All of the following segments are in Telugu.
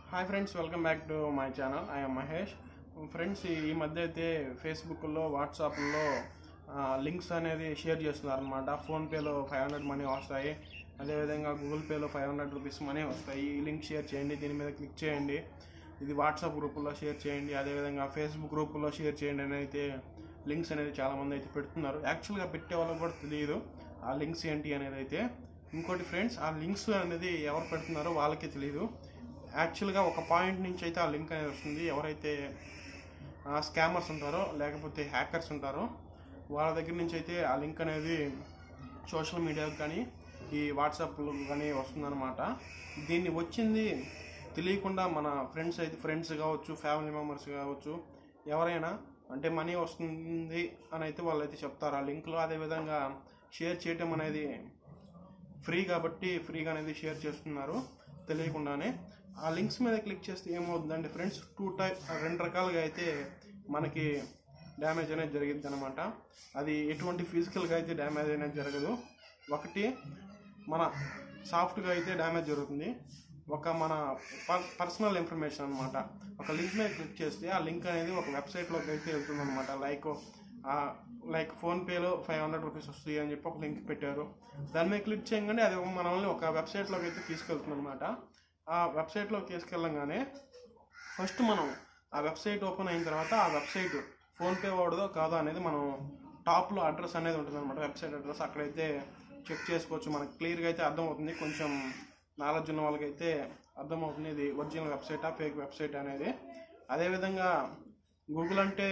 hi friends welcome back to my channel I'm Mahesh friends ఈ మధ్య అయితే ఫేస్బుక్లో వాట్సాప్లో లింక్స్ అనేది షేర్ చేస్తున్నారు అనమాట ఫోన్పేలో ఫైవ్ హండ్రెడ్ మనీ వస్తాయి అదేవిధంగా గూగుల్ పేలో ఫైవ్ హండ్రెడ్ రూపీస్ మనీ వస్తాయి ఈ లింక్ షేర్ చేయండి దీని మీద క్లిక్ చేయండి ఇది వాట్సాప్ గ్రూపుల్లో షేర్ చేయండి అదేవిధంగా ఫేస్బుక్ గ్రూపుల్లో షేర్ చేయండి అని అయితే లింక్స్ అనేది చాలామంది అయితే పెడుతున్నారు యాక్చువల్గా పెట్టే వాళ్ళకి కూడా తెలియదు ఆ లింక్స్ ఏంటి అనేది అయితే ఇంకోటి ఫ్రెండ్స్ ఆ లింక్స్ అనేది ఎవరు పెడుతున్నారో వాళ్ళకే తెలియదు యాక్చువల్గా ఒక పాయింట్ నుంచి అయితే ఆ లింక్ అనేది వస్తుంది ఎవరైతే స్కామర్స్ ఉంటారో లేకపోతే హ్యాకర్స్ ఉంటారో వాళ్ళ దగ్గర నుంచి అయితే ఆ లింక్ అనేది సోషల్ మీడియాకి కానీ ఈ వాట్సాప్లో కానీ వస్తుందన్నమాట దీన్ని వచ్చింది తెలియకుండా మన ఫ్రెండ్స్ అయితే ఫ్రెండ్స్ కావచ్చు ఫ్యామిలీ మెంబర్స్ కావచ్చు ఎవరైనా అంటే మనీ వస్తుంది అని అయితే వాళ్ళు అయితే చెప్తారు ఆ లింక్లో అదేవిధంగా షేర్ చేయటం అనేది ఫ్రీ కాబట్టి ఫ్రీగా అనేది షేర్ చేస్తున్నారు తెలియకుండానే ఆ లింక్స్ మీద క్లిక్ చేస్తే ఏమవుతుందంటే ఫ్రెండ్స్ టూ టైప్ రెండు రకాలుగా అయితే మనకి డ్యామేజ్ అనేది జరిగింది అనమాట అది ఎటువంటి ఫిజికల్గా అయితే డ్యామేజ్ అనేది జరగదు ఒకటి మన సాఫ్ట్గా అయితే డ్యామేజ్ జరుగుతుంది ఒక మన పర్సనల్ ఇన్ఫర్మేషన్ అనమాట ఒక లింక్ మీద క్లిక్ చేస్తే ఆ లింక్ అనేది ఒక వెబ్సైట్లోకి అయితే వెళ్తుంది అనమాట లైక్ లైక్ ఫోన్పేలో ఫైవ్ హండ్రెడ్ రూపీస్ వస్తాయి అని చెప్పి ఒక లింక్ పెట్టారు దాని మీద క్లిక్ చేయగానే అది మనల్ని ఒక వెబ్సైట్లోకి అయితే తీసుకెళ్తుంది అనమాట ఆ వెబ్సైట్లోకి తీసుకెళ్ళంగానే ఫస్ట్ మనం ఆ వెబ్సైట్ ఓపెన్ అయిన తర్వాత ఆ వెబ్సైట్ ఫోన్పే వాడుదో కాదో అనేది మనం టాప్లో అడ్రస్ అనేది ఉంటుంది అనమాట వెబ్సైట్ అడ్రస్ అక్కడైతే చెక్ చేసుకోవచ్చు మనకు క్లియర్గా అయితే అర్థమవుతుంది కొంచెం నాలెడ్జ్ ఉన్న వాళ్ళకైతే అర్థమవుతుంది ఇది ఒరిజినల్ వెబ్సైటా ఫేక్ వెబ్సైట్ అనేది అదేవిధంగా గూగుల్ అంటే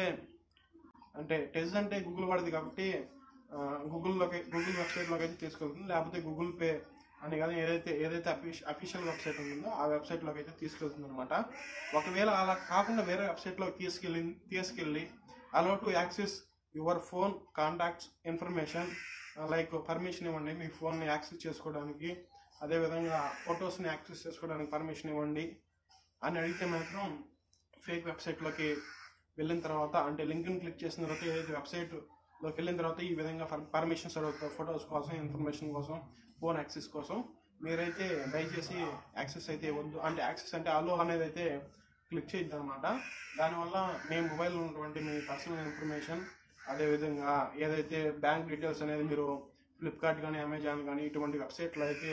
అంటే టెజ్ అంటే గూగుల్ వాడిది కాబట్టి ఆ, గూగుల్లోకి గూగుల్ వెబ్సైట్లోకి అయితే తీసుకెళ్తుంది లేకపోతే గూగుల్ పే అని కానీ ఏదైతే ఏదైతే అఫీష్ అఫీషియల్ వెబ్సైట్ ఉంటుందో ఆ వెబ్సైట్లోకి అయితే తీసుకెళ్తుంది అనమాట ఒకవేళ అలా కాకుండా వేరే వెబ్సైట్లోకి తీసుకెళ్ళి తీసుకెళ్ళి allow to access your phone contacts information like permission ఇవ్వండి మీ ఫోన్ని యాక్సెస్ చేసుకోవడానికి అదేవిధంగా ఫొటోస్ని యాక్సెస్ చేసుకోవడానికి పర్మిషన్ ఇవ్వండి అని అడిగితే మాత్రం ఫేక్ వెబ్సైట్లోకి వెళ్ళిన తర్వాత అంటే లింక్ని క్లిక్ చేసిన తర్వాత ఏదైతే వెబ్సైట్లోకి వెళ్ళిన తర్వాత ఈ విధంగా పర్మిషన్స్ అడుగుతారు ఫొటోస్ కోసం ఇన్ఫర్మేషన్ కోసం ఫోన్ యాక్సెస్ కోసం మీరైతే దయచేసి యాక్సెస్ అయితే ఇవ్వద్దు అంటే యాక్సెస్ అంటే అలో అనేది అయితే క్లిక్ చేయొద్దు అనమాట దానివల్ల మీ మొబైల్లో ఉన్నటువంటి మీ పర్సనల్ ఇన్ఫర్మేషన్ అదేవిధంగా ఏదైతే బ్యాంక్ డీటెయిల్స్ అనేది మీరు ఫ్లిప్కార్ట్ కానీ అమెజాన్ కానీ ఇటువంటి వెబ్సైట్లో అయితే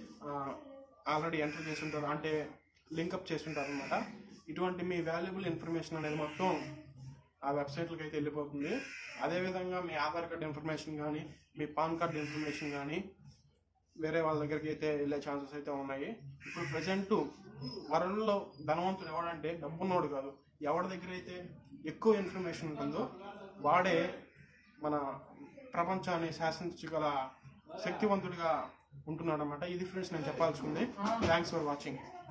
ఆల్రెడీ ఎంటర్ చేసి ఉంటారు అంటే లింకప్ చేసి ఉంటారు అనమాట ఇటువంటి మీ వాల్యుబుల్ ఇన్ఫర్మేషన్ అనేది మొత్తం ఆ వెబ్సైట్లకు అయితే వెళ్ళిపోతుంది అదేవిధంగా మీ ఆధార్ కార్డ్ ఇన్ఫర్మేషన్ కానీ మీ పాన్ కార్డ్ ఇన్ఫర్మేషన్ కానీ వేరే వాళ్ళ దగ్గరికి అయితే వెళ్ళే ఛాన్సెస్ అయితే ఉన్నాయి ఇప్పుడు ప్రజెంట్ వరల్డ్లో ధనవంతుడు ఎవడంటే డబ్బున్నోడు కాదు ఎవరి దగ్గర అయితే ఎక్కువ ఇన్ఫర్మేషన్ ఉంటుందో వాడే మన ప్రపంచాన్ని శాసించగల శక్తివంతుడిగా ఉంటున్నాడు అనమాట ఇది ఫ్రెండ్స్ నేను చెప్పాల్సింది థ్యాంక్స్ ఫర్ వాచింగ్